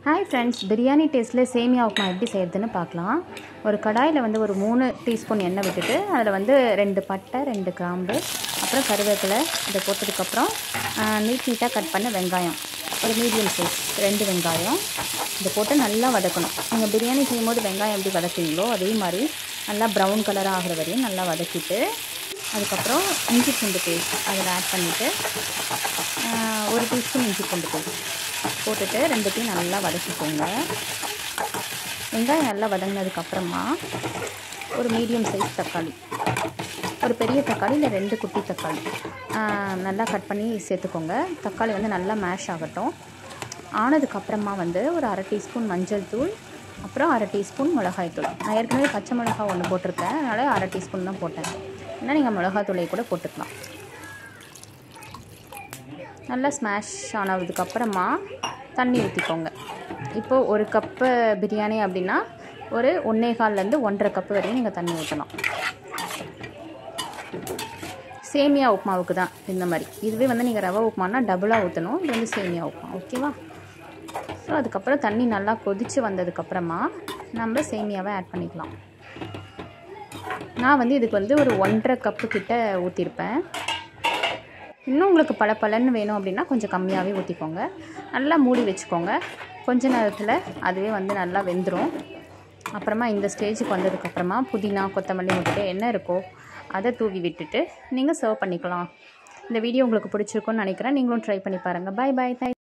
hi friends biryani டேஸ்ட்டில் சேமியா உப்புமா எப்படி செய்கிறதுன்னு பார்க்கலாம் ஒரு கடாயில் வந்து ஒரு மூணு டீஸ்பூன் எண்ணெய் விட்டுட்டு அதில் வந்து ரெண்டு பட்டை ரெண்டு கிராம்பு அப்புறம் கருவேப்பிலை இதை போட்டதுக்கப்புறம் நீட் நீட்டாக கட் பண்ண வெங்காயம் ஒரு மீடியம் சைஸ் ரெண்டு வெங்காயம் இதை போட்டு நல்லா வதக்கணும் நீங்கள் பிரியாணி செய்யும்போது வெங்காயம் எப்படி வதக்குவீங்களோ அதே மாதிரி நல்லா ப்ரௌன் கலராக ஆகிற வரையும் நல்லா வதக்கிட்டு அதுக்கப்புறம் இஞ்சி பூண்டு பேஸ்ட் அதில் ஆட் பண்ணிவிட்டு ஒரு டீஸ்பூன் இஞ்சி பூண்டு பேஸ்ட் போட்டுட்டு ரெண்டுத்தையும் நல்லா வதக்கிக்கோங்க வெங்காயம் நல்லா வதங்கினதுக்கப்புறமா ஒரு மீடியம் சைஸ் தக்காளி ஒரு பெரிய தக்காளி இல்லை ரெண்டு குட்டி தக்காளி நல்லா கட் பண்ணி சேர்த்துக்கோங்க தக்காளி வந்து நல்லா மேஷ் ஆகட்டும் ஆனதுக்கப்புறமா வந்து ஒரு அரை டீஸ்பூன் மஞ்சள் தூள் அப்புறம் அரை டீஸ்பூன் மிளகாய் தூள் நான் ஏற்கனவே பச்சை மிளகாய் ஒன்று போட்டிருக்கேன் அதனால் அரை டீஸ்பூன் தான் போட்டேன் ஏன்னா நீங்கள் மிளகாய் தூளை கூட போட்டுக்கலாம் நல்லா ஸ்மாஷ் ஆனதுக்கப்புறமா தண்ணி ஊற்றிக்கோங்க இப்போது ஒரு கப்பு பிரியாணி அப்படின்னா ஒரு ஒன்றே கால்லேருந்து ஒன்றரை கப்பு வரையும் நீங்கள் தண்ணி ஊற்றலாம் சேமியா உப்புமாவுக்கு தான் இந்த மாதிரி இதுவே வந்து நீங்கள் ரவை உப்புமானா டபுளாக ஊற்றணும் இது வந்து சேமியா உப்புமா ஓகேவா ஸோ அதுக்கப்புறம் தண்ணி நல்லா கொதித்து வந்ததுக்கப்புறமா நம்ம சேமியாவை ஆட் பண்ணிக்கலாம் நான் வந்து இதுக்கு வந்து ஒரு ஒன்றரை கப்பு கிட்ட ஊற்றிருப்பேன் இன்னும் உங்களுக்கு பல பலன்னு வேணும் அப்படின்னா கொஞ்சம் கம்மியாகவே ஊற்றிக்கோங்க நல்லா மூடி வச்சுக்கோங்க கொஞ்ச நேரத்தில் அதுவே வந்து நல்லா வெந்துடும் அப்புறமா இந்த ஸ்டேஜுக்கு வந்ததுக்கப்புறமா புதினா கொத்தமல்லி விட்டுட்டு என்ன இருக்கோ அதை தூவி விட்டுட்டு நீங்கள் சர்வ் பண்ணிக்கலாம் இந்த வீடியோ உங்களுக்கு பிடிச்சிருக்குன்னு நினைக்கிறேன் நீங்களும் ட்ரை பண்ணி பாருங்கள் பாய் பாய் தேங்க்